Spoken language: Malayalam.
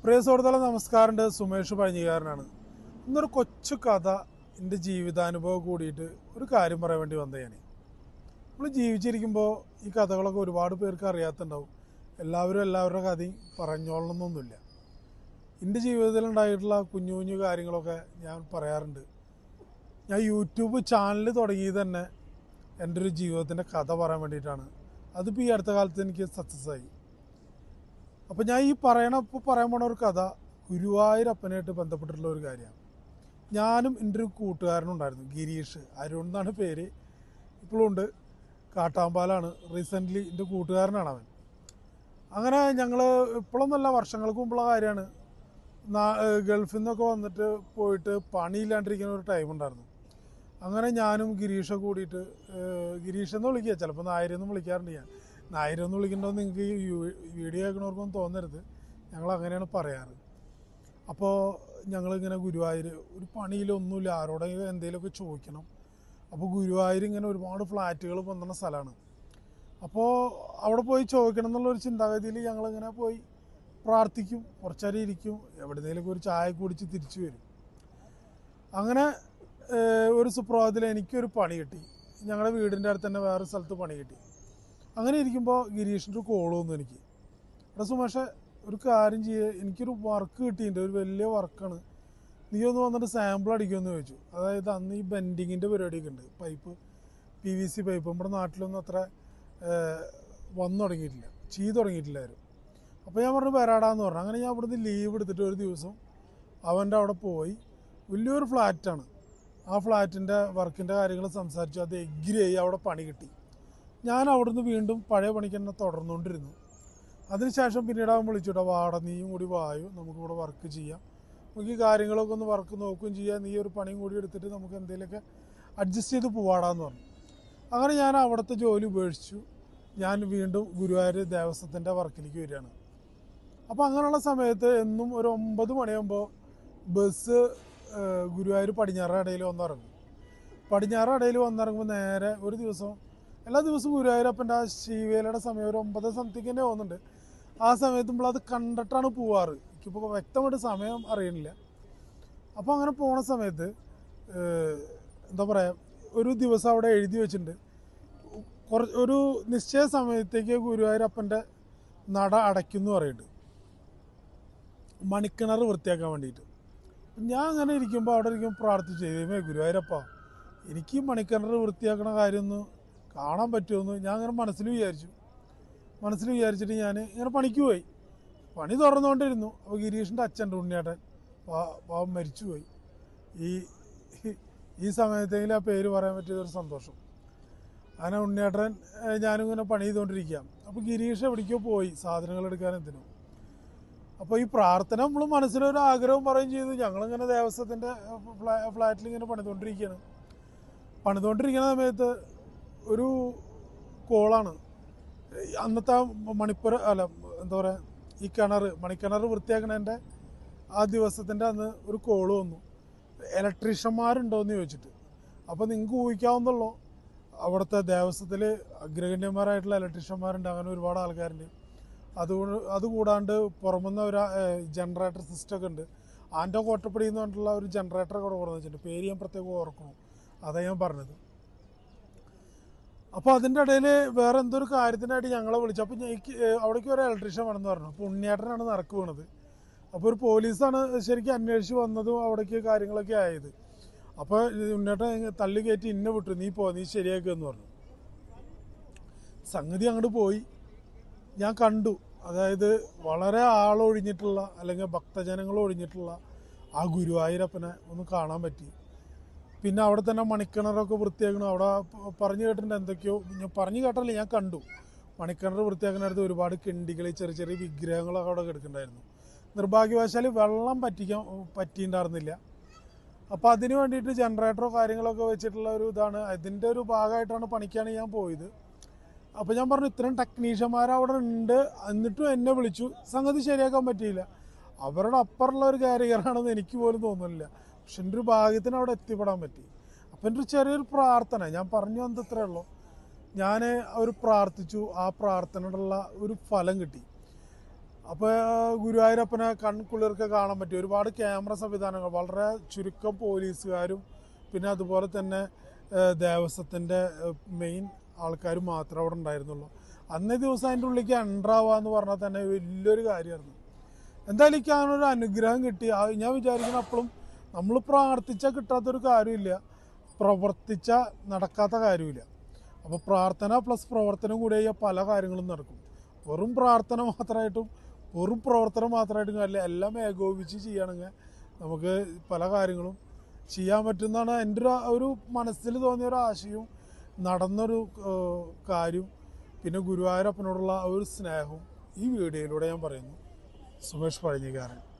പ്രിയ സുഹൃത്തുക്കളെ നമസ്കാരമുണ്ട് സുമേഷ് പഴഞ്ഞിക്കാരനാണ് ഇന്നൊരു കൊച്ചു കഥ എൻ്റെ ജീവിതാനുഭവം കൂടിയിട്ട് ഒരു കാര്യം പറയാൻ വേണ്ടി വന്നത് ഞാൻ നമ്മൾ ജീവിച്ചിരിക്കുമ്പോൾ ഈ കഥകളൊക്കെ ഒരുപാട് പേർക്ക് അറിയാത്തുണ്ടാവും എല്ലാവരും എല്ലാവരുടെ കഥയും പറഞ്ഞോളണമെന്നൊന്നുമില്ല എൻ്റെ ജീവിതത്തിൽ ഉണ്ടായിട്ടുള്ള കുഞ്ഞു കുഞ്ഞു കാര്യങ്ങളൊക്കെ ഞാൻ പറയാറുണ്ട് ഞാൻ യൂട്യൂബ് ചാനൽ തുടങ്ങിയത് തന്നെ എൻ്റെ ഒരു ജീവിതത്തിൻ്റെ കഥ പറയാൻ വേണ്ടിയിട്ടാണ് അതിപ്പോൾ ഈ അടുത്ത കാലത്ത് എനിക്ക് സക്സസ് ആയി അപ്പം ഞാൻ ഈ പറയണ ഇപ്പോൾ പറയാൻ പോണ ഒരു കഥ ഗുരുവായൂരപ്പനായിട്ട് ബന്ധപ്പെട്ടിട്ടുള്ള ഒരു കാര്യമാണ് ഞാനും എൻ്റെ ഒരു കൂട്ടുകാരനും ഉണ്ടായിരുന്നു ഗിരീഷ് അരുൺ എന്നാണ് പേര് ഇപ്പോഴും ഉണ്ട് കാട്ടാമ്പാലാണ് റീസെൻ്റ്ലി എൻ്റെ കൂട്ടുകാരനാണ് അവൻ അങ്ങനെ ഞങ്ങൾ ഇപ്പോഴൊന്നല്ല വർഷങ്ങൾക്ക് മുമ്പുള്ള കാര്യമാണ് നാ- ഏഹ് ഗൾഫിൽ നിന്നൊക്കെ വന്നിട്ട് പോയിട്ട് പണിയില്ലാണ്ടിരിക്കുന്ന ഒരു ടൈം ഉണ്ടായിരുന്നു അങ്ങനെ ഞാനും ഗിരീഷൊക്കെ കൂടിയിട്ട് ഏഹ് ഗിരീഷ് എന്ന് വിളിക്കുക ചിലപ്പോൾ നായരെന്ന് വിളിക്കാറുണ്ട് ഞാൻ നായരെന്ന് വിളിക്കണമെന്ന് നിങ്ങൾക്ക് ഈ യു- വീഡിയോ കേൾക്കണവർക്കൊന്നും തോന്നരുത് ഞങ്ങൾ അങ്ങനെയാണ് പറയാറ് അപ്പോൾ ഞങ്ങളിങ്ങനെ ഗുരുവായൂർ ഒരു പണിയിലൊന്നുമില്ല ആരോടെങ്കിലും എന്തെങ്കിലുമൊക്കെ ചോദിക്കണം അപ്പോൾ ഗുരുവായൂർ ഇങ്ങനെ ഒരുപാട് ഫ്ലാറ്റുകൾ വന്ന സ്ഥലമാണ് അപ്പോൾ അവിടെ പോയി ചോദിക്കണം എന്നുള്ളൊരു ചിന്താഗതിയിൽ ഞങ്ങളിങ്ങനെ പോയി പ്രാർത്ഥിക്കും കുറച്ചേരം ഇരിക്കും എവിടെന്നെങ്കിലുമൊക്കെ ഒരു ചായ കുടിച്ച് തിരിച്ചു വരും അങ്ങനെ ഏഹ്, ഒരു സുപ്രഭാതത്തിൽ എനിക്കൊരു പണി കിട്ടി ഞങ്ങളുടെ വീടിൻ്റെ അടുത്ത് തന്നെ വേറെ സ്ഥലത്ത് പണി കിട്ടി അങ്ങനെ ഇരിക്കുമ്പോൾ ഗിരീഷിൻ്റെ ഒരു കോൾ വന്നു എനിക്ക് എടാ സുമേഷേ ഒരു കാര്യം ചെയ്യേ എനിക്കൊരു വർക്ക് കിട്ടിയിട്ടുണ്ട് ഒരു വലിയ വർക്കാണ് നീ ഒന്ന് വന്നിട്ട് സാമ്പിൾ അടിക്കുമെന്ന് ചോദിച്ചു അതായത് അന്ന് ഈ ബെൻഡിങ്ങിൻ്റെ പരിപാടിയൊക്കെ ഉണ്ട് pipe P V C pipe നമ്മുടെ നാട്ടിലൊന്നും അത്ര ഏഹ്, വന്നു തുടങ്ങിയിട്ടില്ല ചെയ്ത് തുടങ്ങിയിട്ടില്ലായിരുന്നു അപ്പോൾ ഞാൻ പറഞ്ഞു വരാടാന്ന് പറഞ്ഞു അങ്ങനെ ഞാൻ അവിടുന്ന് ലീവ് എടുത്തിട്ട് ഒരു ദിവസം അവൻ്റെ അവിടെ പോയി വലിയൊരു ഫ്ലാറ്റാണ് ആ ഫ്ലാറ്റിൻ്റെ വർക്കിൻ്റെ കാര്യങ്ങൾ സംസാരിച്ചു അത് എഗ്രി ആയി അവിടെ പണി കിട്ടി ഞാൻ അവിടുന്ന് വീണ്ടും പഴയ പണിക്ക് തന്നെ തുടർന്നുകൊണ്ടിരുന്നു അതിനുശേഷം പിന്നീട് അവൻ വിളിച്ചുട്ടോ വാട നീയും കൂടി വായു നമുക്കിവിടെ വർക്ക് ചെയ്യാം നമുക്ക് ഈ കാര്യങ്ങളൊക്കെ ഒന്ന് വർക്ക് നോക്കുകയും ചെയ്യാം നീ ഒരു പണിയും കൂടി എടുത്തിട്ട് നമുക്ക് എന്തെങ്കിലുമൊക്കെ അഡ്ജസ്റ്റ് ചെയ്ത് പോവാടാന്ന് പറഞ്ഞു അങ്ങനെ ഞാൻ അവിടുത്തെ ജോലി ഉപേക്ഷിച്ചു ഞാൻ വീണ്ടും ഗുരുവായൂർ ദേവസ്വത്തിൻ്റെ വർക്കിലേക്ക് വരികയാണ് അപ്പോൾ അങ്ങനെയുള്ള സമയത്ത് എന്നും ഒരു ഒമ്പത് മണിയാകുമ്പോൾ ബസ് ഏഹ്, ഗുരുവായൂർ പടിഞ്ഞാറ് ഇടയിൽ വന്നിറങ്ങും പടിഞ്ഞാറ് ഇടയിൽ വന്നിറങ്ങുമ്പോൾ നേരെ ഒരു ദിവസം എല്ലാ ദിവസവും ഗുരുവായൂരപ്പൻ്റെ ആ ശിവേലയുടെ സമയം ഒരു ഒമ്പത് സംതിങ് തന്നെ പോകുന്നുണ്ട് ആ സമയത്ത് നമ്മൾ അത് കണ്ടിട്ടാണ് പോവാറ് എനിക്കിപ്പോൾ വ്യക്തമായിട്ട് സമയം അറിയണില്ല അപ്പോൾ അങ്ങനെ പോണ സമയത്ത് ഏഹ്, എന്താ പറയുക ഒരു ദിവസം അവിടെ എഴുതി വെച്ചിട്ടുണ്ട് കുറ ഒരു നിശ്ചയ സമയത്തേക്ക് ഗുരുവായൂരപ്പൻ്റെ നട അടയ്ക്കുന്നു പറയുന്നുണ്ട് മണിക്കിണർ വൃത്തിയാക്കാൻ വേണ്ടിയിട്ട് ഞാൻ അങ്ങനെ ഇരിക്കുമ്പോൾ അവിടെ ഇരിക്കുമ്പോൾ പ്രാർത്ഥിച്ചു ദൈവമേ ഗുരുവായൂരപ്പ എനിക്ക് ഈ മണിക്കിണർ വൃത്തിയാക്കണ കാര്യമൊന്ന് കാണാൻ പറ്റുമെന്ന് ഞാൻ അങ്ങനെ മനസ്സിൽ വിചാരിച്ചു മനസ്സിൽ വിചാരിച്ചിട്ട് ഞാൻ ഇങ്ങനെ പണിക്ക് പോയി പണി തുറന്നുകൊണ്ടിരുന്നു അപ്പോൾ ഗിരീഷിൻ്റെ അച്ഛൻ്റെ ഉണ്ണിയേട്ടൻ പാ- പാവം മരിച്ചുപോയി ഈ ഈ സമയത്തെങ്കിലും ആ പേര് പറയാൻ പറ്റിയതൊരു സന്തോഷം അങ്ങനെ ഉണ്ണിയേട്ടൻ ഏഹ്, ഞാനും ഇങ്ങനെ പണി ചെയ്തുകൊണ്ടിരിക്കുക അപ്പോൾ ഗിരീഷ് എവിടേക്കോ പോയി സാധനങ്ങൾ എടുക്കാൻ എന്തിനോ അപ്പോൾ ഈ പ്രാർത്ഥന നമ്മൾ മനസ്സിലൊരു ആഗ്രഹം പറയും ചെയ്തു ഞങ്ങളിങ്ങനെ ദേവസ്വത്തിൻ്റെ ഫ്ലാ ഫ്ലാറ്റിൽ ഇങ്ങനെ പണിതുകൊണ്ടിരിക്കുകയാണ് പണിതുകൊണ്ടിരിക്കുന്ന സമയത്ത് ഒരു കോളാണ് ഈ അന്നത്തെ ആ മണിപ്പുര അല്ല എന്താ പറയുക ഈ കിണർ മണിക്കിണർ വൃത്തിയാക്കണതിൻ്റെ ആ ദിവസത്തിൻ്റെ അന്ന് ഒരു കോള് വന്നു ഇലക്ട്രീഷ്യന്മാരുണ്ടോ എന്ന് ചോദിച്ചിട്ട് അപ്പോൾ നിങ്ങൾക്ക് ഊഹിക്കാവുന്നുള്ളൂ അവിടുത്തെ ദേവസ്വത്തിൽ അഗ്രഗണ്യന്മാരായിട്ടുള്ള ഇലക്ട്രീഷ്യന്മാരുണ്ട് അങ്ങനെ ഒരുപാട് ആൾക്കാരുണ്ട് അതുകൊണ്ട് അതുകൂടാണ്ട് പുറമെന്ന് ഒരു ജനറേറ്റർ സിസ്റ്റം ഒക്കെ ഉണ്ട് ആൻറ്റോ കോട്ടപ്പടി എന്ന് പറഞ്ഞിട്ടുള്ള ഒരു ജനറേറ്റർ കൂടെ കുറഞ്ഞു വെച്ചിട്ടുണ്ട് പേര് ഞാൻ പ്രത്യേകം ഓർക്കണം അതാ ഞാൻ പറഞ്ഞത് അപ്പോൾ അതിൻ്റെ ഇടയിൽ വേറെ എന്തോ ഒരു കാര്യത്തിനായിട്ട് ഞങ്ങളെ വിളിച്ചു അപ്പോൾ എനിക്ക് ഏഹ്, അവിടേക്ക് ഒരു ഇലക്ട്രീഷ്യൻ വേണമെന്ന് പറഞ്ഞു അപ്പോൾ ഉണ്ണിയേട്ടനാണ് നറുക്ക് വീണത് അപ്പോൾ ഒരു പോലീസാണ് ശരിക്കും അന്വേഷിച്ച് വന്നതും അവിടേക്ക് കാര്യങ്ങളൊക്കെ ആയത് അപ്പോൾ ഉണ്ണിയേട്ടൻ തള്ളി കയറ്റി ഇന്ന വിട്ടു നീ പോ നീ ശരിയാക്കുക എന്ന് പറഞ്ഞു സംഗതി അങ്ങോട്ട് പോയി ഞാൻ കണ്ടു അതായത് വളരെ ആളൊഴിഞ്ഞിട്ടുള്ള അല്ലെങ്കിൽ ഭക്തജനങ്ങൾ ഒഴിഞ്ഞിട്ടുള്ള ആ ഗുരുവായൂരപ്പനെ ഒന്ന് കാണാൻ പറ്റി പിന്നെ അവിടെ തന്നെ മണിക്കിണറൊക്കെ വൃത്തിയാക്കണം അവിടെ പ- പറഞ്ഞു കേട്ടിട്ടുണ്ട് എന്തൊക്കെയോ ഞാൻ പറഞ്ഞു കേട്ടല്ലേ ഞാൻ കണ്ടു മണിക്കിണർ വൃത്തിയാക്കുന്നിടത്ത് ഒരുപാട് കിണ്ടികൾ ചെറിയ ചെറിയ വിഗ്രഹങ്ങളൊക്കെ അവിടെ കിടക്കുന്നുണ്ടായിരുന്നു നിർഭാഗ്യവശാൽ വെള്ളം പറ്റിക്കാൻ പറ്റിയിട്ടുണ്ടായിരുന്നില്ല അപ്പോൾ അതിന് വേണ്ടിയിട്ട് ജനറേറ്ററോ കാര്യങ്ങളൊക്കെ വെച്ചിട്ടുള്ള ഒരു ഇതാണ് അതിൻ്റെ ഒരു ഭാഗമായിട്ടാണ് പണിക്കാണ് ഞാൻ പോയത് അപ്പോൾ ഞാൻ പറഞ്ഞു ഇത്രയും ടെക്നീഷ്യന്മാർ അവിടെ ഉണ്ട് എന്നിട്ടും എന്നെ വിളിച്ചു സംഗതി ശരിയാക്കാൻ പറ്റിയില്ല അവരുടെ അപ്പുറമുള്ള ഒരു കാരിയറാണെന്ന് എനിക്ക് പോലും തോന്നുന്നില്ല പക്ഷെ എൻ്റെ ഒരു ഭാഗ്യത്തിന് അവിടെ എത്തിപ്പെടാൻ പറ്റി അപ്പം എൻ്റെ ഒരു ചെറിയൊരു പ്രാർത്ഥന ഞാൻ പറഞ്ഞു വന്നത് ഇത്രേ ഉള്ളൂ ഞാൻ ഒരു പ്രാർത്ഥിച്ചു ആ പ്രാർത്ഥനയോടുള്ള ഒരു ഫലം കിട്ടി അപ്പോൾ ഗുരുവായൂരപ്പനെ കൺകുളിർക്ക് കാണാൻ പറ്റി ഒരുപാട് ക്യാമറ സംവിധാനങ്ങൾ വളരെ ചുരുക്കം പോലീസുകാരും പിന്നെ അതുപോലെ തന്നെ ദേവസ്വത്തിൻ്റെ മെയിൻ ആൾക്കാർ മാത്രമേ അവിടെ ഉണ്ടായിരുന്നുള്ളൂ അന്നേ ദിവസം അതിൻ്റെ ഉള്ളിലേക്ക് എൻ്റർ ആവുക എന്ന് പറഞ്ഞാൽ തന്നെ വലിയൊരു കാര്യമായിരുന്നു എന്തായാലും എനിക്ക് അങ്ങനെ ഒരു അനുഗ്രഹം കിട്ടി ആ ഞാൻ വിചാരിക്കുന്ന അപ്പോഴും നമ്മൾ പ്രാർത്ഥിച്ചാൽ കിട്ടാത്തൊരു കാര്യമില്ല പ്രവർത്തിച്ച നടക്കാത്ത കാര്യമില്ല അപ്പോൾ പ്രാർത്ഥന പ്ലസ് പ്രവർത്തനം കൂടി കഴിഞ്ഞാൽ പല കാര്യങ്ങളും നടക്കും വെറും പ്രാർത്ഥന മാത്രമായിട്ടും വെറും പ്രവർത്തനം മാത്രമായിട്ടും കാര്യമില്ല എല്ലാം ഏകോപിച്ച് ചെയ്യുകയാണെങ്കിൽ നമുക്ക് പല കാര്യങ്ങളും ചെയ്യാൻ പറ്റുന്നതാണ് എൻ്റെ ഒരു ഒരു മനസ്സിൽ തോന്നിയ ഒരു ആശയവും നടന്നൊരു ഏഹ്, കാര്യം പിന്നെ ഗുരുവായൂരപ്പനോടുള്ള ആ ഒരു സ്നേഹവും ഈ വീഡിയോയിലൂടെ ഞാൻ പറയുന്നു സുമേഷ് പഴഞ്ഞിക്കാരൻ